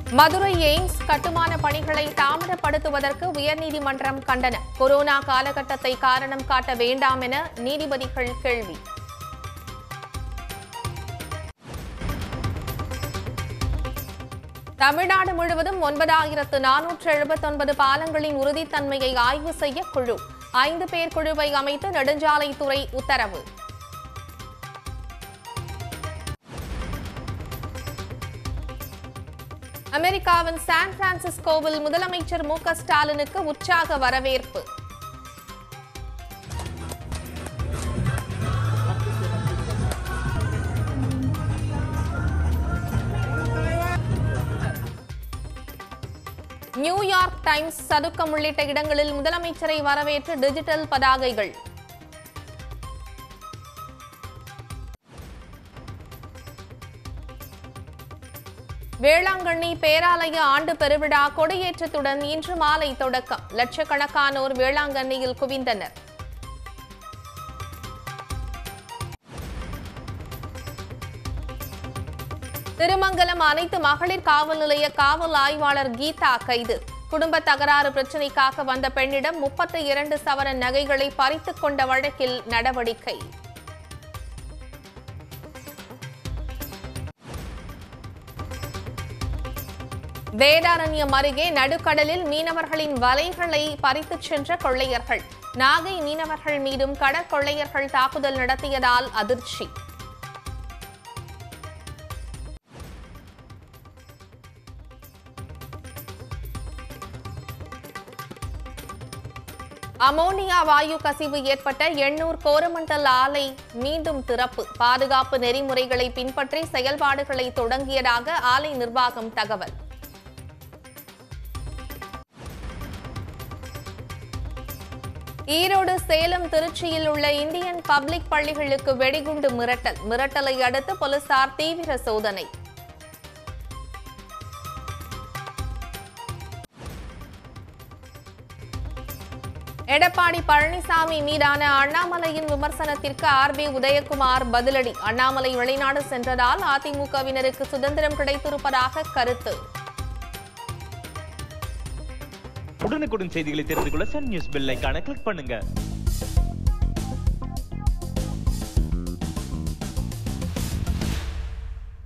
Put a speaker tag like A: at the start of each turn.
A: Madurai AIIMS கட்டுமான பணிகளை தாமதப்படுத்துவதற்கு உயர்நீதிமன்றம் கண்டனம் கொரோனா காலகட்டத்தை காரணம் காட்ட வேண்டாம் என நீதிபதிகள் கேள்வி தமிழ்நாடு முழுவதும் ஒன்பதாயிரத்து நானூற்று எழுபத்தொன்பது பாலங்களின் உறுதித்தன்மையை ஆய்வு செய்ய குழு ஐந்து பேர் குழுவை அமைத்து நெடுஞ்சாலைத்துறை உத்தரவு அமெரிக்காவின் சான் பிரான்சிஸ்கோவில் முதலமைச்சர் மு க ஸ்டாலினுக்கு உற்சாக வரவேற்பு நியூயார்க் டைம்ஸ் சதுக்கம் உள்ளிட்ட இடங்களில் முதலமைச்சரை வரவேற்று டிஜிட்டல் பதாகைகள் வேளாங்கண்ணி பேராலய ஆண்டு பெருவிழா கொடியேற்றத்துடன் இன்று மாலை தொடக்கம் லட்சக்கணக்கானோர் வேளாங்கண்ணியில் குவிந்தனர் திருமங்கலம் அனைத்து மகளிர் காவல் நிலைய காவல் ஆய்வாளர் கீதா கைது குடும்ப தகராறு பிரச்சினைக்காக வந்த பெண்ணிடம் முப்பத்தி இரண்டு சவரன் நகைகளை பறித்துக் கொண்ட வழக்கில் நடவடிக்கை வேதாரண்யம் அருகே நடுக்கடலில் மீனவர்களின் வலைகளை பறித்துச் சென்ற கொள்ளையர்கள் நாகை மீனவர்கள் மீதும் கடற்கொள்ளையர்கள் தாக்குதல் நடத்தியதால் அதிர்ச்சி அமோனியா வாயு கசிவு ஏற்பட்ட எண்ணூர் கோரமண்டல் ஆலை மீண்டும் திறப்பு பாதுகாப்பு நெறிமுறைகளை பின்பற்றி செயல்பாடுகளை தொடங்கியதாக ஆலை நிர்வாகம் தகவல் ஈரோடு சேலம் திருச்சியில் உள்ள இந்தியன் பப்ளிக் பள்ளிகளுக்கு வெடிகுண்டு மிரட்டல் மிரட்டலை அடுத்து போலீசார் தீவிர சோதனை எடப்பாடி பழனிசாமி மீதான அண்ணாமலையின் விமர்சனத்திற்கு ஆர் பி உதயகுமார் பதிலடி அண்ணாமலை வெளிநாடு சென்றதால் அதிமுகவினருக்கு சுதந்திரம் கிடைத்திருப்பதாக கருத்து
B: உடனுக்குடன் செய்திகளை தெரிந்து கொள்ள சன் நியூஸ் பெல் ஐகானை கிளிக் பண்ணுங்க